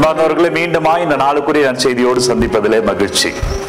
அன்பானவர்களை மீண்டுமா இந்த நாளுக்குரிய நற்செய்தியோடு சந்திப்பதிலே மகிழ்ச்சி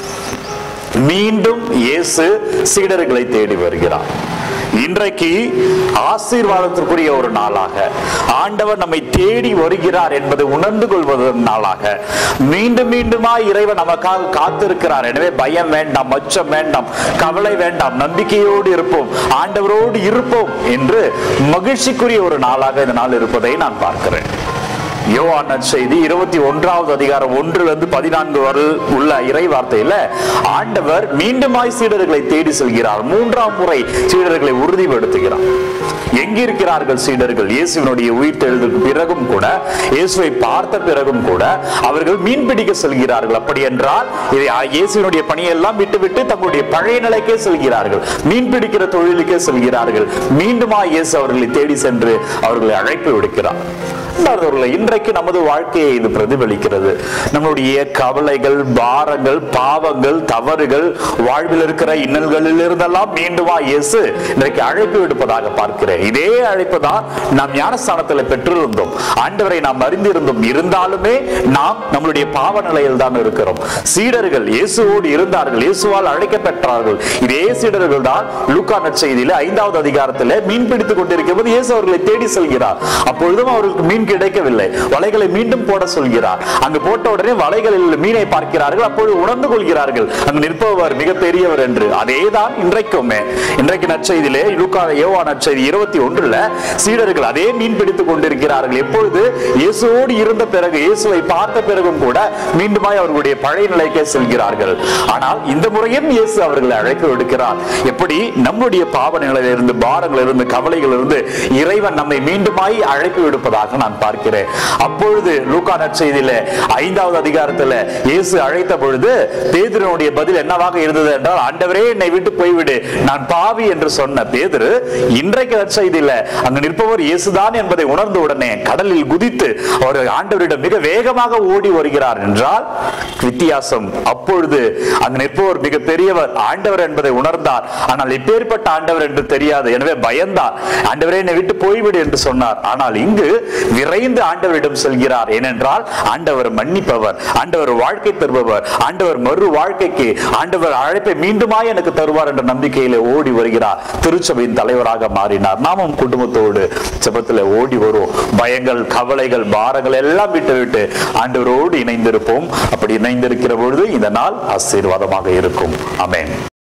மீண்டும் இயேசு சீடர்களை தேடி வருகிறார் இன்றைக்கு ஆசீர்வாதத்திற்குரிய ஒரு நாளாக ஆண்டவர் நம்மை தேடி வருகிறார் என்பதை உணர்ந்து கொள்வதன் நாளாக மீண்டும் மீண்டுமா இறைவன் நமக்காக காத்திருக்கிறார் எனவே பயம் வேண்டாம் அச்சம் வேண்டாம் கவலை வேண்டாம் நம்பிக்கையோடு இருப்போம் ஆண்டவரோடு இருப்போம் என்று மகிழ்ச்சிக்குரிய ஒரு நாளாக இந்த நாள் இருப்பதை நான் பார்க்கிறேன் யோவான் நற்செய்தி இருபத்தி ஒன்றாவது அதிகாரம் ஒன்றிலிருந்து பதினான்கு வரை உள்ள இறை வார்த்தையில ஆண்டவர் மீண்டுமாய் சீடர்களை தேடி செல்கிறார் மூன்றாம் முறை சீடர்களை உறுதிப்படுத்துகிறார் எங்கிருக்கிறார்கள் சீடர்கள் இயேசுவினுடைய உயிர்த்தெழுதலுக்கு பிறகும் கூட இயேசுவை பார்த்த பிறகும் கூட அவர்கள் மீன் பிடிக்க செல்கிறார்கள் அப்படி என்றால் இதை இயேசுவினுடைய பணியெல்லாம் விட்டுவிட்டு தங்களுடைய பழைய நிலைக்கே செல்கிறார்கள் மீன் பிடிக்கிற தொழிலுக்கே செல்கிறார்கள் மீண்டுமா இயேசு அவர்களை தேடி சென்று அவர்களை அழைப்பு விடுக்கிறார் அன்பார்ந்தவர்களே, இன்றைக்கு நமது வாழ்க்கையை இது பிரதிபலிக்கிறது நம்முடைய கவலைகள் பாரங்கள் பாவங்கள் தவறுகள் வாழ்வில் இருக்கிற இன்னல்களில் இருந்தெல்லாம் மீண்டுமா இயேசு இன்றைக்கு அழைப்பு விடுப்பதாக பார்க்கிறேன் இதே அழைப்பு தான் நாம் ஞானஸ்தானத்தில் பெற்றிருந்தோம் ஆண்டவரை நாம் அறிந்திருந்தோம் இருந்தாலுமே நாம் நம்மளுடைய பாவ நிலையில் தான் இருக்கிறோம் சீடர்கள் இயேசுவோடு இருந்தார்கள் இயேசுவால் அழைக்கப்பெற்றார்கள் இதே சீடர்கள் தான் லூக்கா நற்செய்தியில ஐந்தாவது அதிகாரத்தில் மீன் பிடித்துக் கொண்டிருக்கும் போது இயேசு அவர்களை தேடி செல்கிறார் அப்பொழுதும் அவர்களுக்கு மீன் கிடைக்கவில்லை வலைகளை மீண்டும் போட சொல்கிறார் அங்கு போட்ட உடனே வலைகளில் மீனை பார்க்கிறார்கள் அப்பொழுது உணர்ந்து கொள்கிறார்கள் அங்கு நிற்பவர் மிக பெரியவர் என்று அதேதான் இன்றைக்குமே இன்றைக்கு நற்செய்தியிலே லூக்கா யோவா நற்செய்தி இருபத்தி ஒன்றுல சீடர்கள் அதே மீன் பிடித்துக் கொண்டிருக்கிறார்கள் எப்பொழுது இயேசுவோடு இருந்த பிறகு இயேசுவை பார்த்த பிறகும் கூட மீண்டுமாய் அவர்களுடைய பழைய நிலைக்கே செல்கிறார்கள் ஆனால் இந்த முறையும் இயேசு அவர்களை அழைப்பு விடுக்கிறார் எப்படி நம்முடைய பாவ நிலையிலிருந்து பாரங்களிலிருந்து கவலைகளிலிருந்து இறைவன் நம்மை மீண்டுமாய் அழைப்பு விடுப்பதாக நான் பார்க்கிறேன் அப்பொழுது லூக்கா நற்செய்தியில ஐந்தாவது அதிகாரத்துல இயேசு அழைத்த பொழுது பேதுருனுடைய பதில் என்னவாக இருந்தது என்றால் ஆண்டவரே என்னை விட்டு போய்விடு நான் பாவி என்று சொன்ன பேதுரு இன்றைக்கு நற்செய்தியில அங்கு நிற்பவர் இயேசுதான் என்பதை உணர்ந்த உடனே கடலில் குதித்து அவர் ஆண்டவரிடம் மிக வேகமாக ஓடி வருகிறார் என்றால் வித்தியாசம் அப்பொழுது அங்கு நிற்பவர் மிக பெரியவர் ஆண்டவர் என்பதை உணர்ந்தார் ஆனால் இப்பேற்பட்ட ஆண்டவர் என்று தெரியாது எனவே பயந்தார் ஆண்டவரே என்னை விட்டு போய்விடு என்று சொன்னார் ஆனால் இங்கு விரைந்து ஆண்டவரிடம் செல்கிறார் ஏனென்றால் ஆண்டவர் மன்னிப்பவர் ஆண்டவர் வாழ்க்கை தருபவர் ஆண்டவர் மறு வாழ்க்கைக்கு ஆண்டவர் அழைப்பை மீண்டுமாய் எனக்கு தருவார் என்ற நம்பிக்கையிலே ஓடி வருகிறார் திருச்சபையின் தலைவராக மாறினார் நாமும் குடும்பத்தோடு ஜெபத்தில் ஓடி வருவோம் பயங்கள் கவலைகள் பாரங்கள் எல்லாம் விட்டு விட்டு ஆண்டவரோடு இணைந்திருப்போம் அப்படி இணைந்திருக்கிற பொழுது இந்த நாள் ஆசீர்வாதமாக இருக்கும் அமேன்